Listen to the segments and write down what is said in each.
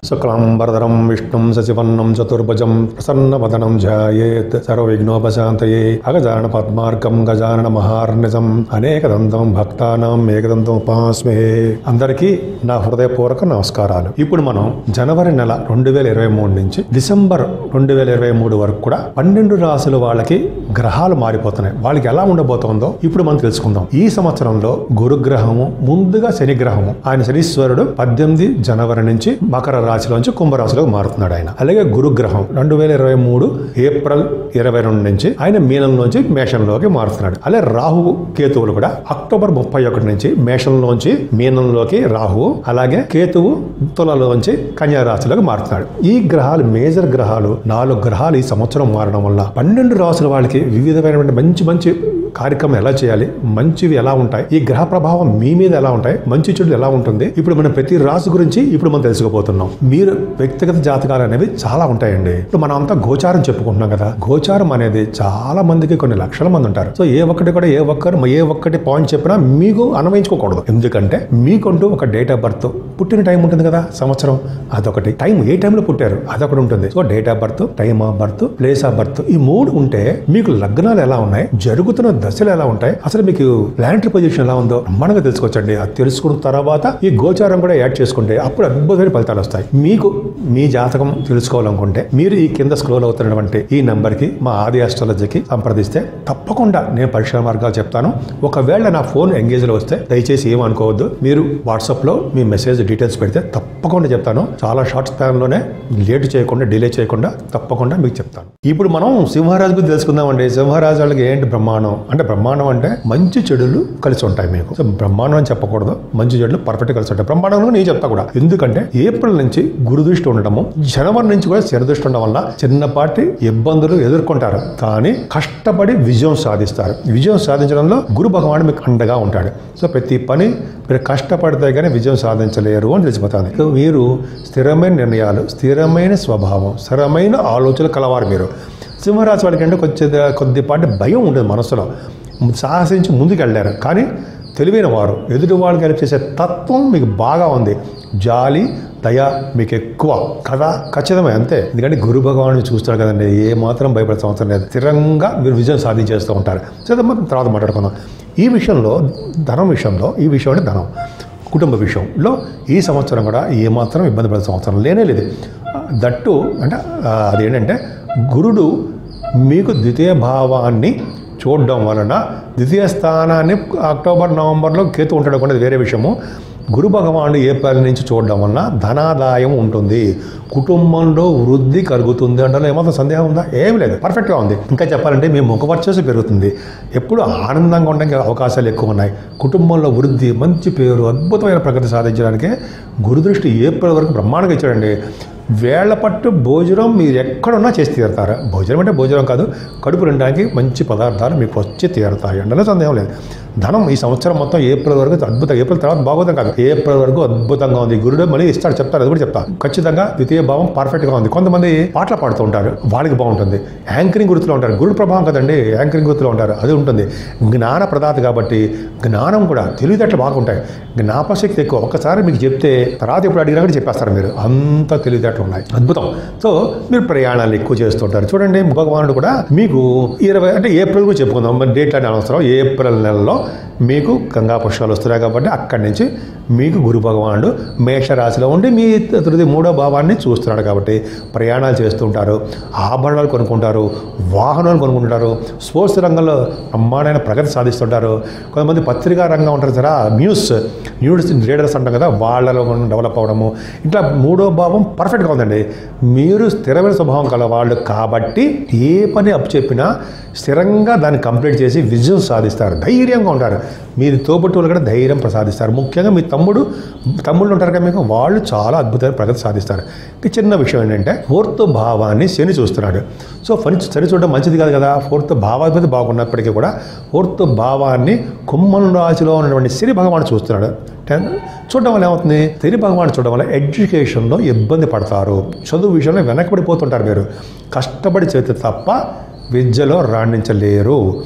శుక్లాంబరధరం విష్ణుం శశివన్నం చతుర్భుజం ప్రసన్నవదనం ధ్యాయేత్ సర్వవిఘ్నోపశాంతయే అగజానన పద్మార్గం గజానన మహార్నిజం అనేకదంతం భక్తానాం ఏకదంతం ఉపాస్మే అందరికీ నా హృదయపూర్వక నమస్కారాలు ఇప్పుడు మనం జనవరి నెల రెండు వేల ఇరవై మూడు నుంచి డిసెంబర్ రెండు వేల ఇరవై మూడు వరకు కూడా పన్నెండు రాసుల వాళ్ళకి గ్రహాలు మారిపోతున్నాయి వాళ్ళకి ఎలా ఉండబోతోందో ఇప్పుడు మనం తెలుసుకుందాం ఈ సంవత్సరంలో గురుగ్రహము ముందుగా శని గ్రహము ఆయన శనీశ్వరుడు పద్దెనిమిది జనవరి నుంచి మకర రాశిలోంచి కుంభరాశిలోకి మారుతున్నాడు ఆయన అలాగే గురుగ్రహం రెండు వేల ఇరవై మూడు ఏప్రిల్ ఇరవై రెండు నుంచి ఆయన మీనంలోంచి మేషంలోకి మారుతున్నాడు అలాగే రాహు కేతువులు కూడా అక్టోబర్ ముప్పై ఒకటి నుంచి మేషంలోంచి మీనంలోకి రాహువు అలాగే కేతువు తులలోంచి కన్యా రాశిలోకి మారుతున్నాడు ఈ గ్రహాలు మేజర్ గ్రహాలు నాలుగు గ్రహాలు ఈ సంవత్సరం మారడం వల్ల పన్నెండు రాసుల వాళ్ళకి వివిధమైనటువంటి మంచి మంచి కార్యక్రమం ఎలా చేయాలి మంచివి ఎలా ఉంటాయి ఈ గ్రహ ప్రభావం మీ మీద ఎలా ఉంటాయి మంచి చెడు ఎలా ఉంటుంది ఇప్పుడు మనం ప్రతి రాశి గురించి ఇప్పుడు మనం తెలుసుకోబోతున్నాం మీరు వ్యక్తిగత జాతకాలు అనేవి చాలా ఉంటాయండి ఇప్పుడు మనం అంతా గోచారం చెప్పుకుంటున్నాం కదా గోచారం అనేది చాలా మందికి కొన్ని లక్షల మంది ఉంటారు సో ఏ ఒక్కటి కూడా ఏ ఒక్కరు ఏ ఒక్కటి పాయింట్ చెప్పినా మీకు అన్వయించుకోకూడదు ఎందుకంటే మీకంటూ ఒక డేట్ ఆఫ్ బర్త్ పుట్టిన టైం ఉంటుంది కదా సంవత్సరం అదొకటి టైం ఏ టైంలో పుట్టారు అదొకటి ఉంటుంది so date of birth time of birth place of birth ఈ మూడు ఉంటే మీకు లగ్నాలు ఎలా ఉన్నాయి జరుగుతున్న దశలు ఎలా ఉంటాయి అసలు మీకు ప్లానటరీ పొజిషన్ ఎలా ఉందో మనకు తెలుసుకోవచ్చండి అది తెలుసుకున్న తర్వాత ఈ గోచారం కూడా యాడ్ చేసుకుంటే అప్పుడు అద్భుతమైన ఫలితాలు వస్తాయి మీకు మీ జాతకం తెలుసుకోవాలనుకుంటే మీరు ఈ కింద స్క్రోల్ అవుతున్నటువంటి ఈ నంబర్ కి మా ఆది ఆస్ట్రాలజీకి సంప్రదిస్తే తప్పకుండా నేను పరీక్షా మార్గాలు చెప్తాను ఒకవేళ నా ఫోన్ ఎంగేజ్ లో వస్తే దయచేసి ఏమనుకోవద్దు మీరు వాట్సాప్ లో మీ మెసేజ్ డీటెయిల్స్ పెడితే తప్పకుండా చెప్తాను చాలా షార్ట్ స్పాన్ లోనే లేట్ చేయకుండా డిలే చేయకుండా తప్పకుండా మీకు చెప్తాను ఇప్పుడు మనం సింహరాజు గురించి తెలుసుకుందామండి సింహరాజు వాళ్ళకి ఏంటి బ్రహ్మాండం అంటే బ్రహ్మాండం అంటే మంచి చెడులు కలిసి ఉంటాయి మీకు సో బ్రహ్మాండం అని చెప్పకూడదు మంచి చెడులు పర్ఫెక్ట్ కలిసి ఉంటాయి బ్రహ్మాండంలో నేను చెప్తా కూడా ఎందుకంటే ఏప్రిల్ నుంచి గురుదృష్టి ఉండడము జనవరి నుంచి కూడా శనిదృష్టి ఉండడం వల్ల చిన్నపాటి ఇబ్బందులు ఎదుర్కొంటారు కానీ కష్టపడి విజయం సాధిస్తారు విజయం సాధించడంలో గురు భగవానుడు మీకు అండగా ఉంటాడు సో ప్రతి పని మీరు కష్టపడితే కానీ విజయం సాధించలేరు అని తెలిసిపోతుంది సో మీరు స్థిరమైన నిర్ణయాలు స్థిరమైన స్వభావం స్థిరమైన ఆలోచనలు కలవారు మీరు సింహరాశి వాళ్ళకి అంటే కొద్ది కొద్దిపాటి భయం ఉంటుంది మనసులో సాహసించి ముందుకు వెళ్ళారు కానీ తెలివైన వారు ఎదుటి వాళ్ళకి హెల్ప్ చేసే తత్వం మీకు బాగా ఉంది జాలి దయ మీకు ఎక్కువ కదా ఖచ్చితమే అంతే ఎందుకంటే గురు భగవాను చూస్తారు కదండి ఏ మాత్రం భయపడే అవసరం లేదు స్థిరంగా మీరు విజయం సాధించేస్తూ ఉంటారు సరే మనం తర్వాత మాట్లాడుకుందాం ఈ విషయంలో ధనం విషయంలో ఈ విషయం అంటే ధనం కుటుంబ విషయంలో ఈ సంవత్సరం కూడా ఏమాత్రం ఇబ్బంది పడే సంవత్సరం లేనే లేదు దట్టు అంటే ఆ, అదేంటంటే గురుడు మీకు ద్వితీయ భావాన్ని చూడడం వలన ద్వితీయ స్థానాన్ని అక్టోబర్ నవంబర్లో కేతు ఉంటాడు అనేది వేరే విషయము గురు భగవానుడు ఏప్రిల్ నుంచి చూడడం వలన ధనాదాయం ఉంటుంది కుటుంబంలో వృద్ధి కలుగుతుంది అంటే ఏమాత్రం సందేహం ఉందా ఏం లేదు పర్ఫెక్ట్గా ఉంది ఇంకా చెప్పాలంటే మీ ముఖవర్చస్సు పెరుగుతుంది ఎప్పుడు ఆనందంగా ఉండడానికి అవకాశాలు ఎక్కువ ఉన్నాయి కుటుంబంలో వృద్ధి మంచి పేరు అద్భుతమైన ప్రగతి సాధించడానికి గురుదృష్టి ఏప్రిల్ వరకు బ్రహ్మాండంగా ఇచ్చాడండి వేళ్ల పట్టు భోజనం మీరు ఎక్కడున్నా చేసి తీరుతారు భోజనం అంటే భోజనం కాదు కడుపు నిండడానికి మంచి పదార్థాలు మీకు వచ్చి తీరుతాయి అంటే సందేహం లేదు ధనం ఈ సంవత్సరం మొత్తం ఏప్రిల్ వరకు అద్భుతం ఏప్రిల్ తర్వాత బాగోదాం కాదు ఏప్రిల్ వరకు అద్భుతంగా ఉంది గురుడు మళ్ళీ ఇస్తాడు చెప్తారు అది కూడా చెప్తా ఖచ్చితంగా ద్వితీయ భావం పర్ఫెక్ట్గా ఉంది కొంతమంది పాటలు పాడుతూ ఉంటారు వాళ్ళకి బాగుంటుంది యాంకరింగ్ గుర్తులో ఉంటారు గురుడు ప్రభావం కదండి యాంకరింగ్ గుర్తులో ఉంటారు అది ఉంటుంది జ్ఞాన ప్రదాత కాబట్టి జ్ఞానం కూడా తెలివితేటలు బాగుంటాయి జ్ఞాపశక్తి ఎక్కువ ఒకసారి మీకు చెప్తే తర్వాత ఎప్పుడు అడిగినా కూడా చెప్పేస్తారు మీరు అంత తెలివితేటలు ఉన్నాయి అద్భుతం సో మీరు ప్రయాణాలు ఎక్కువ చేస్తుంటారు చూడండి భగవానుడు కూడా మీకు ఇరవై అంటే ఏప్రిల్ కూడా చెప్పుకుందాం మరి డేట్ అని అవసరం ఏప్రిల్ నెలలో మీకు గంగా పుష్పాలు వస్తున్నాయి కాబట్టి అక్కడి నుంచి మీకు గురు భగవానుడు మేషరాశిలో ఉండి మీ తృది మూడో భావాన్ని చూస్తున్నాడు కాబట్టి ప్రయాణాలు చేస్తుంటారు ఆభరణాలు కొనుక్కుంటారు వాహనాలు కొనుక్కుంటారు స్పోర్ట్స్ రంగంలో బ్రహ్మాండమైన ప్రగతి సాధిస్తుంటారు కొంతమంది పత్రికా రంగం ఉంటారు సరే న్యూస్ న్యూస్ రీడర్స్ అంటాం కదా వాళ్ళలో మనం డెవలప్ అవ్వడము ఇట్లా మూడో భావం పర్ఫెక్ట్గా ఉందండి మీరు స్థిరమైన స్వభావం కలవాళ్ళు కాబట్టి ఏ పని అప్పు చెప్పినా స్థిరంగా దాన్ని కంప్లీట్ చేసి విజయం సాధిస్తారు ధైర్యంగా ఉంటారు మీరు తోబుట్టువులు కూడా ధైర్యం ప్రసాదిస్తారు ముఖ్యంగా మీ తమ్ముడు తమ్ముళ్ళు ఉంటారు కదా మీకు వాళ్ళు చాలా అద్భుతమైన ప్రగతి సాధిస్తారు ఇక చిన్న విషయం ఏంటంటే ఫోర్త్ భావాన్ని శని చూస్తున్నాడు సో ఫని శని చూడడం మంచిది కాదు కదా ఫోర్త్ భావాధిపతి బాగున్నప్పటికీ కూడా ఫోర్త్ భావాన్ని కుమ్మం రాశిలో ఉన్నటువంటి శని భగవాన్ చూస్తున్నాడు టెన్ చూడడం వల్ల ఏమవుతుంది శని భగవాన్ చూడడం వల్ల ఎడ్యుకేషన్లో ఇబ్బంది పడతారు చదువు విషయంలో వెనకబడిపోతుంటారు మీరు కష్టపడి చేస్తే తప్ప విద్యలో రాణించలేరు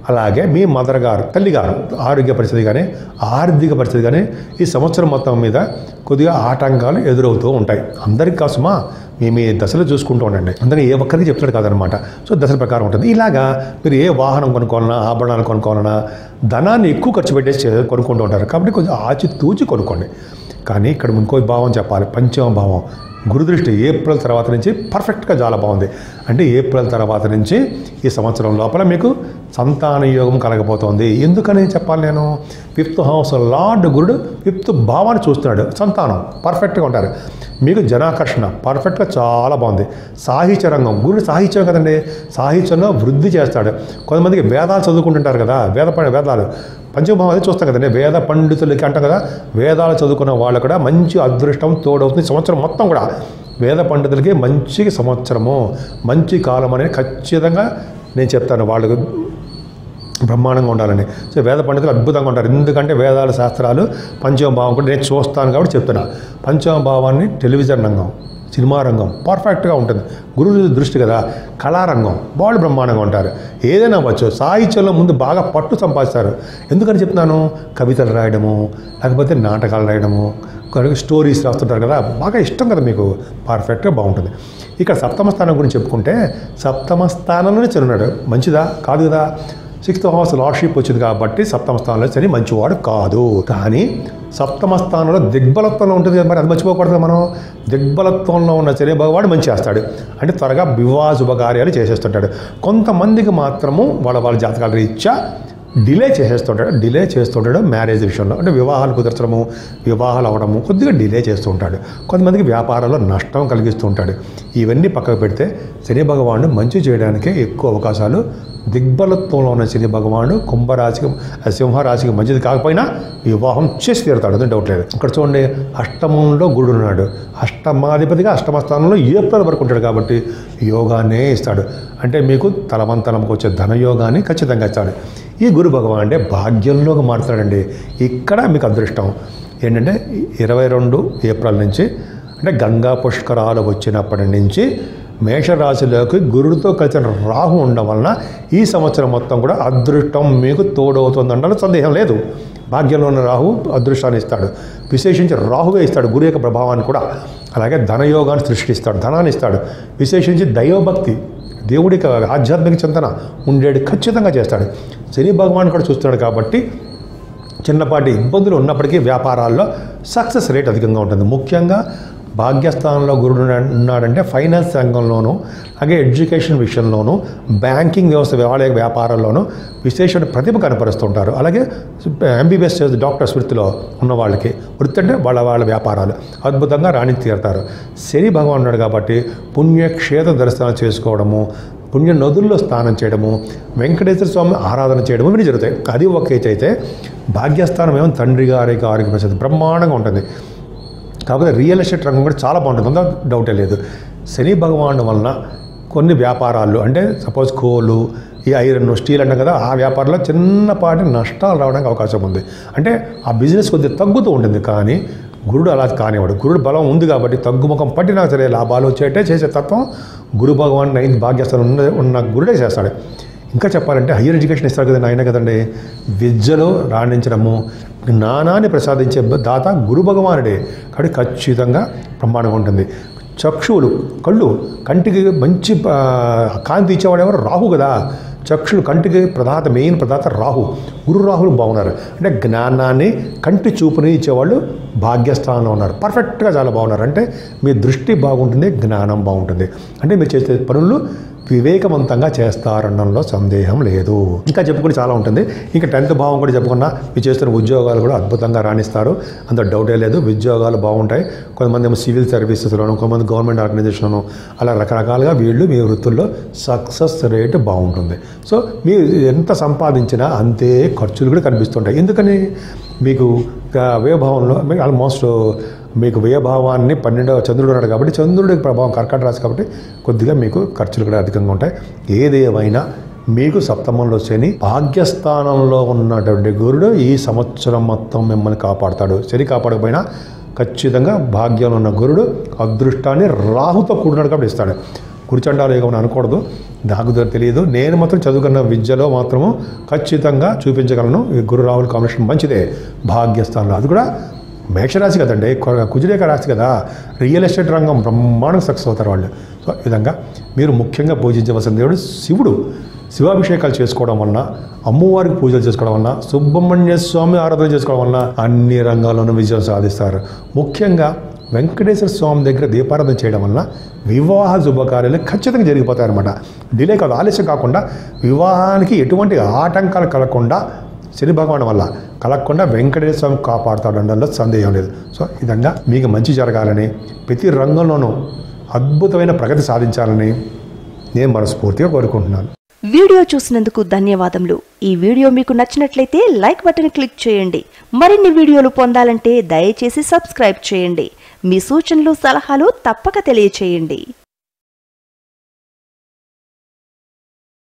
అలాగే మీ మదర్ గారు తల్లి గారు ఆరోగ్య పరిస్థితి కానీ ఆర్థిక పరిస్థితి కానీ ఈ సంవత్సరం మొత్తం మీద కొద్దిగా ఆటంకాలు ఎదురవుతూ ఉంటాయి అందరికి కోసమా మీ మీ దశలు చూసుకుంటూ ఉండండి అందరినీ ఏ ఒక్కరికి చెప్తాడు కాదనమాట సో దశల ప్రకారం ఉంటుంది ఇలాగా మీరు ఏ వాహనం కొనుక్కోవాలన్నా ఆభరణాలు కొనుక్కోవాలన్నా ధనాన్ని ఎక్కువ ఖర్చు పెట్టేసి చే- కొనుక్కుంటూ ఉంటారు కాబట్టి కొంచెం ఆచితూచి కొనుక్కోండి కానీ ఇక్కడ ఇంకో భావం చెప్పాలి పంచమ భావం గురుదృష్టి ఏప్రిల్ తర్వాత నుంచి పర్ఫెక్ట్గా చాలా బాగుంది అంటే ఏప్రిల్ తర్వాత నుంచి ఈ సంవత్సరం లోపల మీకు సంతాన యోగం కలగబోతోంది ఎందుకని చెప్పాలి నేను ఫిఫ్త్ హౌస్ లార్డ్ గురుడు ఫిఫ్త్ భావాన్ని చూస్తున్నాడు సంతానం పర్ఫెక్ట్గా ఉంటారు మీకు జనాకర్షణ పర్ఫెక్ట్గా చాలా బాగుంది సాహిత్య రంగం గురుడు సాహిత్యం కదండి సాహిత్యంలో వృద్ధి చేస్తాడు కొంతమందికి వేదాలు చదువుకుంటుంటారు కదా వేద ప- వేదాలు పంచభావం అదే చూస్తాం కదండి వేద పండితులకి అంటాం కదా వేదాలు చదువుకున్న వాళ్ళు కూడా మంచి అదృష్టం తోడవుతుంది ఈ సంవత్సరం మొత్తం కూడా వేద పండితులకి మంచి సంవత్సరము మంచి కాలం అనేది ఖచ్చితంగా నేను చెప్తాను వాళ్ళకు బ్రహ్మాండంగా ఉండాలని సో వేద పండితులు అద్భుతంగా ఉంటారు ఎందుకంటే వేదాల శాస్త్రాలు పంచమ భావం కూడా నేను చూస్తాను కాబట్టి చెప్తున్నా పంచమ భావాన్ని టెలివిజన్ రంగం సినిమా రంగం పర్ఫెక్ట్గా ఉంటుంది గురువు దృష్టి కదా కళారంగం వాళ్ళు బ్రహ్మాండంగా ఉంటారు ఏదైనా అవ్వచ్చు సాహిత్యంలో ముందు బాగా పట్టు సంపాదిస్తారు ఎందుకని చెప్తున్నాను కవితలు రాయడము లేకపోతే నాటకాలు రాయడము కొన్ని స్టోరీస్ రాస్తుంటారు కదా బాగా ఇష్టం కదా మీకు పర్ఫెక్ట్గా బాగుంటుంది ఇక్కడ సప్తమ స్థానం గురించి చెప్పుకుంటే సప్తమ స్థానంలోనే చెరున్నాడు మంచిదా కాదు కదా సిక్స్త్ హౌస్ లార్డ్షిప్ వచ్చింది కాబట్టి సప్తమ స్థానంలో శని మంచివాడు కాదు కానీ సప్తమ స్థానంలో దిగ్బలత్వంలో ఉంటుంది కదా మరి అది మర్చిపోకూడదు మనం దిగ్బలత్వంలో ఉన్న శని భగవాడు మంచి చేస్తాడు అంటే త్వరగా వివాహ శుభకార్యాలు చేసేస్తుంటాడు కొంతమందికి మాత్రము వాళ్ళ వాళ్ళ జాతకాల రీత్యా డిలే చేసేస్తుంటాడు డిలే చేస్తుంటాడు మ్యారేజ్ విషయంలో అంటే వివాహాలు కుదర్చడము వివాహాలు అవడము కొద్దిగా డిలే చేస్తూ ఉంటాడు కొంతమందికి వ్యాపారాల్లో నష్టం కలిగిస్తూ ఉంటాడు ఇవన్నీ పక్కకు పెడితే శని భగవానుడు మంచి చేయడానికి ఎక్కువ అవకాశాలు దిగ్బలత్వంలో ఉన్న శని భగవానుడు కుంభరాశికి సింహరాశికి మంచిది కాకపోయినా వివాహం చేసి తీరుతాడు అదే డౌట్ లేదు ఇక్కడ చూడండి అష్టమంలో గురుడు ఉన్నాడు అష్టమాధిపతిగా అష్టమ స్థానంలో ఏప్రిల్ వరకు ఉంటాడు కాబట్టి యోగానే ఇస్తాడు అంటే మీకు తలవంతలంకి వచ్చే ధనయోగాన్ని ఖచ్చితంగా ఇస్తాడు ఈ గురు భగవాన్ అంటే భాగ్యంలోకి మారుతాడండి ఇక్కడ మీకు అదృష్టం ఏంటంటే ఇరవై రెండు ఏప్రిల్ నుంచి అంటే గంగా పుష్కరాలు వచ్చినప్పటి నుంచి మేషరాశిలోకి గురుడితో కలిసిన రాహు ఉండడం వలన ఈ సంవత్సరం మొత్తం కూడా అదృష్టం మీకు తోడవుతుందంటే సందేహం లేదు భాగ్యంలో ఉన్న రాహు అదృష్టాన్ని ఇస్తాడు విశేషించి రాహువే ఇస్తాడు గురు యొక్క ప్రభావాన్ని కూడా అలాగే ధనయోగాన్ని సృష్టిస్తాడు ధనాన్ని ఇస్తాడు విశేషించి దైవభక్తి దేవుడికి ఆధ్యాత్మిక చింతన ఉండేది ఖచ్చితంగా చేస్తాడు శని భగవాన్ కూడా చూస్తున్నాడు కాబట్టి చిన్నపాటి ఇబ్బందులు ఉన్నప్పటికీ వ్యాపారాల్లో సక్సెస్ రేట్ అధికంగా ఉంటుంది ముఖ్యంగా భాగ్యస్థానంలో గురుడు ఉన్నాడంటే ఫైనాన్స్ రంగంలోనూ అలాగే ఎడ్యుకేషన్ విషయంలోనూ బ్యాంకింగ్ వ్యవస్థ వాళ్ళ వ్యాపారాల్లోనూ విశేష ప్రతిభ కనపరుస్తుంటారు అలాగే ఎంబీబీఎస్ డాక్టర్స్ వృత్తిలో ఉన్న వాళ్ళకి వృత్తి అంటే వాళ్ళ వాళ్ళ వ్యాపారాలు అద్భుతంగా రాణి తీరుతారు శని భగవాన్ ఉన్నాడు కాబట్టి పుణ్యక్షేత్ర దర్శనాలు చేసుకోవడము పుణ్య నదుల్లో స్నానం చేయడము వెంకటేశ్వర స్వామి ఆరాధన చేయడము ఇవి జరుగుతాయి అది ఒక ఎత్తు అయితే భాగ్యస్థానం ఏమో తండ్రి గారికి ఆరోగ్య పరిస్థితి బ్రహ్మాండంగా ఉంటుంది కాకపోతే రియల్ ఎస్టేట్ రంగం కూడా చాలా బాగుంటుంది అందులో డౌటే లేదు శని భగవాను వలన కొన్ని వ్యాపారాలు అంటే సపోజ్ కోలు ఈ ఐరన్ స్టీల్ అంటాం కదా ఆ వ్యాపారంలో చిన్నపాటి నష్టాలు రావడానికి అవకాశం ఉంది అంటే ఆ బిజినెస్ కొద్దిగా తగ్గుతూ ఉంటుంది కానీ గురుడు అలా కానివాడు గురుడు బలం ఉంది కాబట్టి తగ్గుముఖం పట్టినా సరే లాభాలు వచ్చేటే చేసే తత్వం గురు భగవాన్ నైన్త్ భాగ్యస్థానం ఉన్న ఉన్న గురుడే చేస్తాడు ఇంకా చెప్పాలంటే హయ్యర్ ఎడ్యుకేషన్ ఇస్తారు కదండి ఆయన కదండి విద్యలో రాణించడము జ్ఞానాన్ని ప్రసాదించే దాత గురు భగవానుడే కాబట్టి ఖచ్చితంగా ప్రమాణంగా ఉంటుంది చక్షువులు కళ్ళు కంటికి మంచి ఆ, కాంతి ఇచ్చేవాడు ఎవరు రాహు కదా చక్షులు కంటికి ప్రదాత మెయిన్ ప్రదాత రాహు గురు రాహులు బాగున్నారు అంటే జ్ఞానాన్ని కంటి చూపుని ఇచ్చేవాళ్ళు భాగ్యస్థానంలో ఉన్నారు పర్ఫెక్ట్గా చాలా బాగున్నారు అంటే మీ దృష్టి బాగుంటుంది జ్ఞానం బాగుంటుంది అంటే మీరు చేసే పనులు వివేకవంతంగా చేస్తారనడంలో సందేహం లేదు ఇంకా చెప్పుకుని చాలా ఉంటుంది ఇంకా టెన్త్ భావం కూడా చెప్పుకున్నా మీరు చేస్తున్న ఉద్యోగాలు కూడా అద్భుతంగా రాణిస్తారు అంత డౌటే లేదు ఉద్యోగాలు బాగుంటాయి కొంతమంది ఏమో సివిల్ సర్వీసెస్లోను కొంతమంది గవర్నమెంట్ ఆర్గనైజేషన్లోను అలా రకరకాలుగా వీళ్ళు మీ వృత్తుల్లో సక్సెస్ రేట్ బాగుంటుంది సో మీరు ఎంత సంపాదించినా అంతే ఖర్చులు కూడా కనిపిస్తుంటాయి ఎందుకని మీకు వ్యయభావంలో మీకు ఆల్మోస్ట్ మీకు వ్యయభావాన్ని పన్నెండవ చంద్రుడు ఉన్నాడు కాబట్టి చంద్రుడికి ప్రభావం కర్కాట రాశి కాబట్టి కొద్దిగా మీకు ఖర్చులు కూడా అధికంగా ఉంటాయి ఏదేమైనా మీకు సప్తమంలో శని భాగ్యస్థానంలో ఉన్నటువంటి గురుడు ఈ సంవత్సరం మొత్తం మిమ్మల్ని కాపాడుతాడు శని కాపాడకపోయినా ఖచ్చితంగా భాగ్యంలో ఉన్న గురుడు అదృష్టాన్ని రాహుతో కూడినాడు కాబట్టి ఇస్తాడు కురిచండాలు ఏమని అనకూడదు నాకు ద- తెలియదు నేను మాత్రం చదువుకున్న విద్యలో మాత్రము ఖచ్చితంగా చూపించగలను ఈ గురు రాహుల్ కాంబినేషన్ మంచిదే భాగ్యస్థానంలో అది కూడా మేషరాశి కదండి కు- కుజరేఖ రాశి కదా రియల్ ఎస్టేట్ రంగం బ్రహ్మాండంగా సక్సెస్ అవుతారు వాళ్ళు సో ఈ విధంగా మీరు ముఖ్యంగా పూజించవలసిన దేవుడు శివుడు శివాభిషేకాలు చేసుకోవడం వలన అమ్మవారికి పూజలు చేసుకోవడం వలన సుబ్రహ్మణ్య స్వామి ఆరాధన చేసుకోవడం వలన అన్ని రంగాల్లోనూ విజయం సాధిస్తారు ముఖ్యంగా వెంకటేశ్వర స్వామి దగ్గర దీపారాధన చేయడం వలన వివాహ శుభకార్యాలు ఖచ్చితంగా జరిగిపోతాయి అనమాట డిలే కాదు ఆలస్యం కాకుండా వివాహానికి ఎటువంటి ఆటంకాలు కలగకుండా శని భగవాన్ వల్ల కలగకుండా వెంకటేశ్వర స్వామి కాపాడుతాడు అనడంలో సందేహం లేదు సో ఈ విధంగా మీకు మంచి జరగాలని ప్రతి రంగంలోనూ అద్భుతమైన ప్రగతి సాధించాలని నేను మనస్ఫూర్తిగా కోరుకుంటున్నాను వీడియో చూసినందుకు ధన్యవాదములు ఈ వీడియో మీకు నచ్చినట్లయితే లైక్ బటన్ క్లిక్ చేయండి మరిన్ని వీడియోలు పొందాలంటే దయచేసి సబ్స్క్రైబ్ చేయండి మీ సూచనలు సలహాలు తప్పక తెలియచేయండి